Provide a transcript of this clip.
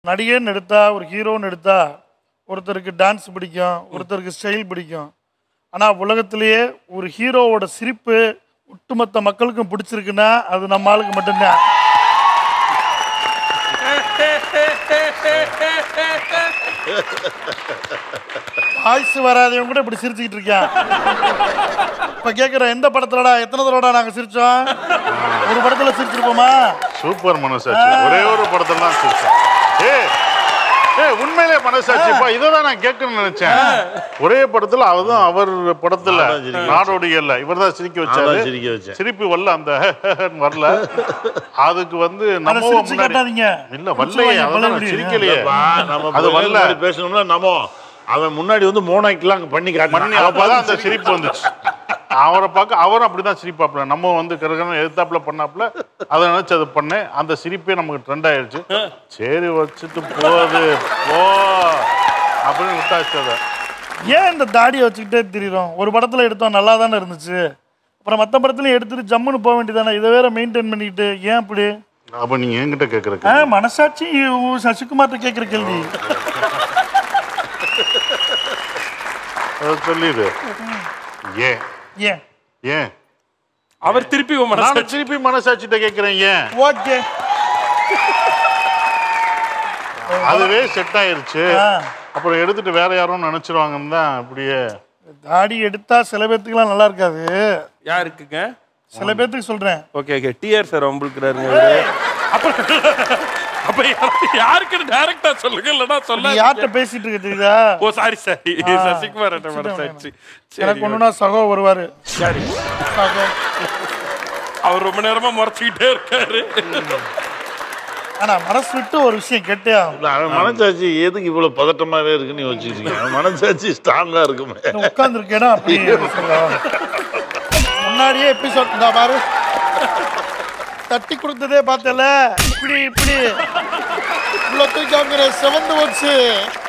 நடிகன்னு எடுத்தா ஒரு ஹீரோன்னு எடுத்தா ஒருத்தருக்கு டான்ஸ் பிடிக்கும் ஒருத்தருக்கு ஸ்டைல் பிடிக்கும் ஆனால் உலகத்திலேயே ஒரு ஹீரோவோட சிரிப்பு ஒட்டுமொத்த மக்களுக்கும் பிடிச்சிருக்குன்னா அது நம்ம ஆளுக்கு மட்டும்தான் வாய்ஸ் வராதவங்க கூட இப்படி சிரிச்சுக்கிட்டு இருக்கான் இப்ப கேக்குற எந்த படத்துலடா எத்தனை தடவைடா நாங்க சிரிச்சோம் ஒரு படத்துல சிரிச்சிருப்போமா சூப்பர் மனசாட்சி ஒரே ஒரு படத்துல தான் சிரிச்சேன் ஏ ஏ உண்மையிலே மனசாட்சிப்பா இதை தான் நான் கேட்கணும்னு நினைச்சேன் ஒரே படத்துல அவதான் அவர் படத்துல நான் தான் சிரிக்க நாடோடிகள்ல இவர் தான் சிரிக்க நான் வச்சாரு தான் சிரிக்க வச்சேன். சிரிப்பு வரல அந்த வரல அதுக்கு வந்து அதை நம்ம சிரிச்சு முன்னாடி காட்டாதீங்க இல்ல வரலையே அதான் நான் சிரிக்கலையே இல்லப்பா, நம்ம அது அது வரல. பேசணும்னா நம்ம அவன் முன்னாடி வந்து மோனாக்கெல்லாம் அங்க பண்ணி பண்ணி காட்டினான் அப்பதான் அந்த சிரிப்பு வந்துச்சு அவரை பார்க்க அவரும் அப்படிதான் சிரிப்பாப்ல நம்ம வந்து கருகன எதிர்த்தாப்புல பண்ணாப்புல அதை நினைச்சு அதை பண்ணேன் அந்த சிரிப்பே நமக்கு ட்ரெண்ட் ஆயிடுச்சு சரி வச்சுட்டு போகுது போ அப்படின்னு விட்டாச்சு அதை ஏன் இந்த தாடியை வச்சுக்கிட்டே திரியிறோம் ஒரு படத்துல எடுத்தோம் நல்லா தானே இருந்துச்சு அப்புறம் மற்ற படத்துலயும் எடுத்துட்டு ஜம்முன்னு போக வேண்டியதானே இதை வேற மெயின்டைன் பண்ணிக்கிட்டு ஏன் அப்படி அப்ப நீங்க என்கிட்ட ஆ, கேக்குறக்கு மனசாட்சி உ- சசிகுமார்ட்ட கேட்குற கேள்வி அதை சொல்லிடு ஏன் ஏன் ஏன் அவர் திருப்பி உன் மனசு நான் திருப்பி மனசாட்சிட்ட கேக்குறேன் ஏன் ஓகே அதுவே செட் ஆயிருச்சு ஆ. அப்புறம் எடுத்துட்டு வேற யாரும் நினைச்சிருவாங்கன்னு தான் அப்படியே தாடி எடுத்தா சில பேர்த்துக்குலாம் நல்லா இருக்காது யாருக்குங்க சில பேர்த்துக்கு சொல்றேன் ஓகே ஓகே டிஆர் சார் வம்புக்குறாருங்க இவரு. அப்ப அப்ப யாரு- யாருக்குன்னு டைரக்டா சொல்லுங்க இல்லைன்னா நீ சொல்ல யார்கிட்ட பேசிட்டு இருக்க தெரியுதா ஓ சாரி சாரி சசிகுமார் மனசாட்சி சரி எனக்கு ஒண்ணுனா சகோ வருவாரு சரி சகோ அவர் ரொம்ப நேரமா முறைச்சிக்கிட்டே இருக்காரு ஆனா மனசு விட்டு ஒரு விஷயம் கேட்டே ஆகும் இல்ல, அவன் மனசாட்சி எதுக்கு இவ்வளவு பதட்டமாவே இருக்குன்னு யோசிச்சுருக்கீங்க அவன் மனசாட்சி ஸ்ட்ராங்கா இருக்குமே உட்கார்ந்து இருக்கேனா அப்படி சொல்லலாம். முன்னாடியே எபிசோட் இந்த பாரு தட்டி கொடுத்ததே பார்த்தல இப்படி இப்படி இவ்வளோ தூக்கி அவங்க செவந்து வச்சு